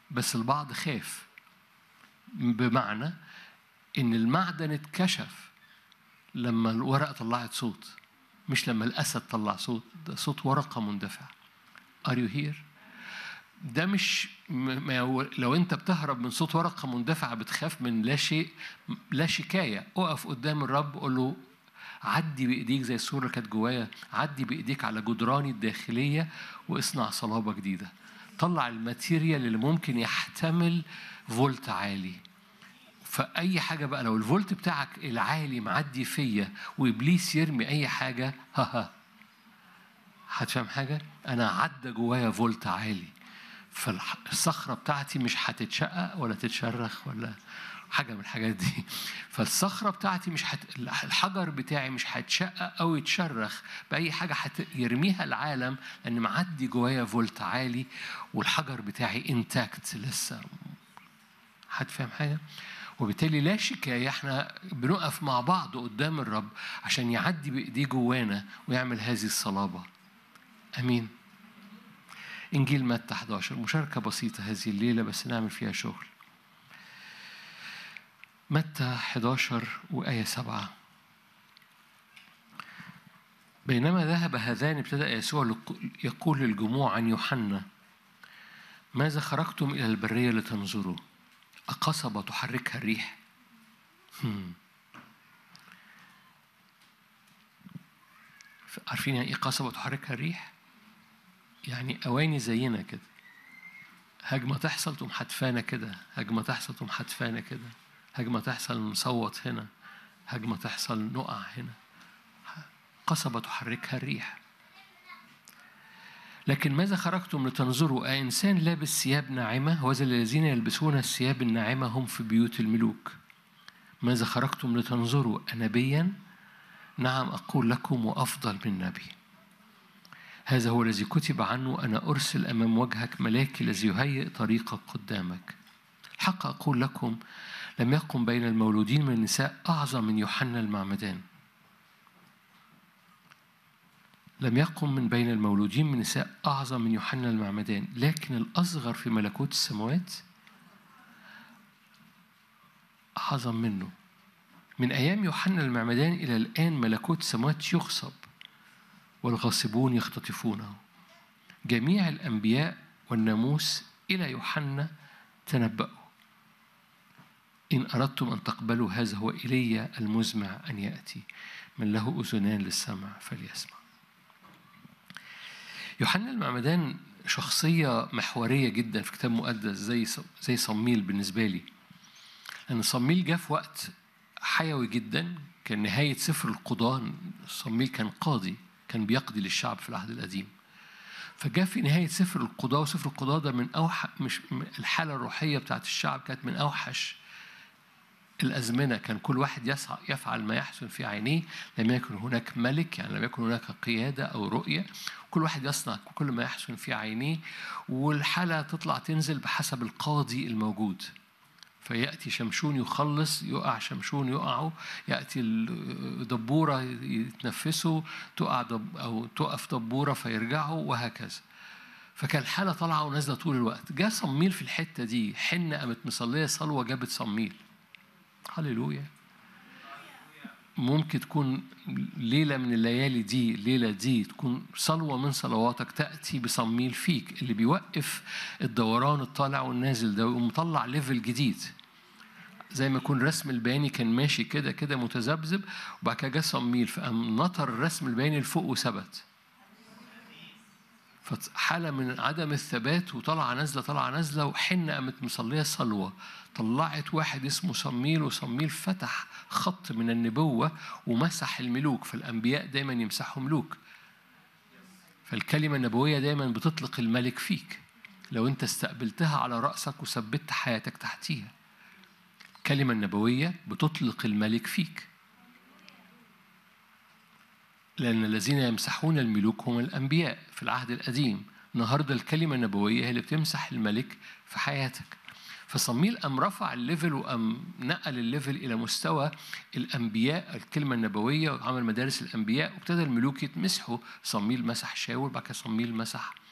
بس البعض خاف بمعنى ان المعدن اتكشف لما الورقه طلعت صوت مش لما الاسد طلع صوت ده صوت ورقه مندفع Are you here؟ ده مش ما هو لو انت بتهرب من صوت ورقه مندفعه بتخاف من لا شيء لا شكايه اقف قدام الرب قول له عدي بايديك زي الصوره اللي كانت جوايا عدي بايديك على جدراني الداخليه واصنع صلابه جديده طلع الماتيريال اللي ممكن يحتمل فولت عالي فأي حاجة بقى لو الفولت بتاعك العالي معدي فيا وإبليس يرمي أي حاجة ها ها هتفهم حاجة؟ أنا عدى جوايا فولت عالي فالصخرة بتاعتي مش هتتشقق ولا تتشرخ ولا حاجة من الحاجات دي فالصخرة بتاعتي مش هت... الحجر بتاعي مش هيتشقق أو يتشرخ بأي حاجة هت... يرميها العالم لأن معدي جوايا فولت عالي والحجر بتاعي انتاكت لسه هتفهم حاجة؟ وبالتالي لا شكاية احنا بنقف مع بعض قدام الرب عشان يعدي بإيديه جوانا ويعمل هذه الصلابة أمين إنجيل متى 11 مشاركة بسيطة هذه الليلة بس نعمل فيها شغل متى 11 وآية 7 بينما ذهب هذان ابتدأ يسوع يقول للجموع عن يوحنا ماذا خرجتم إلى البرية لتنظروا قصبة تحركها الريح هم. عارفين يعني ايه قصبة تحركها الريح؟ يعني أواني زينا كده هجمة تحصل تقوم حتفانة كده هجمة تحصل تقوم حتفانة كده هجمة تحصل نصوت هنا هجمة تحصل نقع هنا قصبة تحركها الريح لكن ماذا خرجتم لتنظروا أإنسان لابس ثياب ناعمة وذا الذين يلبسون الثياب الناعمة هم في بيوت الملوك ماذا خرجتم لتنظروا أنبيا نعم أقول لكم وأفضل من نبي هذا هو الذي كتب عنه أنا أرسل أمام وجهك ملاكي الذي يهيئ طريقك قدامك الحق أقول لكم لم يقم بين المولودين من النساء أعظم من يوحنا المعمدان لم يقم من بين المولودين من نساء أعظم من يوحنا المعمدان لكن الأصغر في ملكوت السماوات أعظم منه من أيام يوحنا المعمدان إلى الآن ملكوت السماوات يغصب والغاصبون يختطفونه جميع الأنبياء والناموس إلى يوحنا تنبأوا إن أردتم أن تقبلوا هذا هو إلي المزمع أن يأتي من له أذنان للسمع فليسمع يوحنا المعمدان شخصية محورية جدا في كتاب مقدس زي زي صميل بالنسبة لي. لأن صميل جاء في وقت حيوي جدا كان نهاية سفر القضاء صميل كان قاضي كان بيقضي للشعب في العهد القديم. فجاء في نهاية سفر القضاء وسفر القضاء ده من أوحش مش الحالة الروحية بتاعت الشعب كانت من أوحش الأزمنة كان كل واحد يسعى يفعل ما يحسن في عينيه لم يكن هناك ملك يعني لم يكن هناك قيادة أو رؤية كل واحد يصنع كل ما يحسن في عينيه والحالة تطلع تنزل بحسب القاضي الموجود فيأتي شمشون يخلص يقع شمشون يقعوا يأتي الدبورة يتنفسوا تقع دب أو تقف دبورة فيرجعوا وهكذا فكان الحالة طالعة ونازلة طول الوقت جاء صميل في الحتة دي حنة قامت مصلية صلوة جابت صميل هللويا ممكن تكون ليلة من الليالي دي الليلة دي تكون صلوة من صلواتك تأتي بصميل فيك اللي بيوقف الدوران الطالع والنازل ده ومطلع ليفل جديد زي ما يكون رسم البياني كان ماشي كده كده متذبذب وبعد كده جه صميل فقام نطر الرسم البياني لفوق وثبت فحالة من عدم الثبات وطلع نازلة طلع نازلة وحنة قامت مصلية صلوة طلعت واحد اسمه صميل وصميل فتح خط من النبوة ومسح الملوك فالأنبياء دايما يمسحوا ملوك فالكلمة النبوية دايما بتطلق الملك فيك لو أنت استقبلتها على رأسك وثبت حياتك تحتيها الكلمة النبوية بتطلق الملك فيك لأن الذين يمسحون الملوك هم الأنبياء في العهد القديم النهارده الكلمة النبوية هي اللي بتمسح الملك في حياتك فصميل قام رفع الليفل وقام نقل الليفل إلى مستوى الأنبياء الكلمة النبوية وعمل مدارس الأنبياء وابتدى الملوك يتمسحوا صميل مسح شاول بعد كده صميل مسح